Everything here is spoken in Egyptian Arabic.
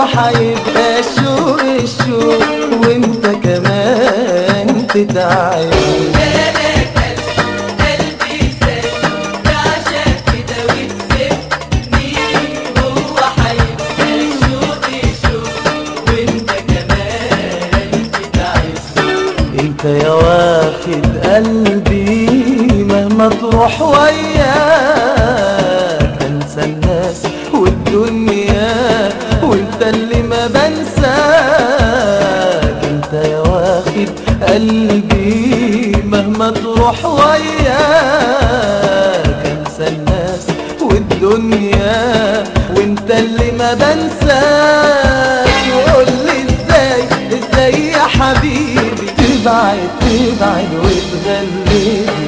هيبقى الشوق الشوق وانت كمان تتعب جالك قلبي ساب بعشق كده وتسيبني هو هيبقى شوق شوق وانت كمان تتعب انت يا واخد قلبي مهما تروح وياك انسى الناس والدنيا وانت اللي ما بنساك انت يا واخد قلبي مهما تروح وياك انسى الناس والدنيا وانت اللي ما بنساك وقول لي ازاي ازاي يا حبيبي تبعد تبعد وتغلبني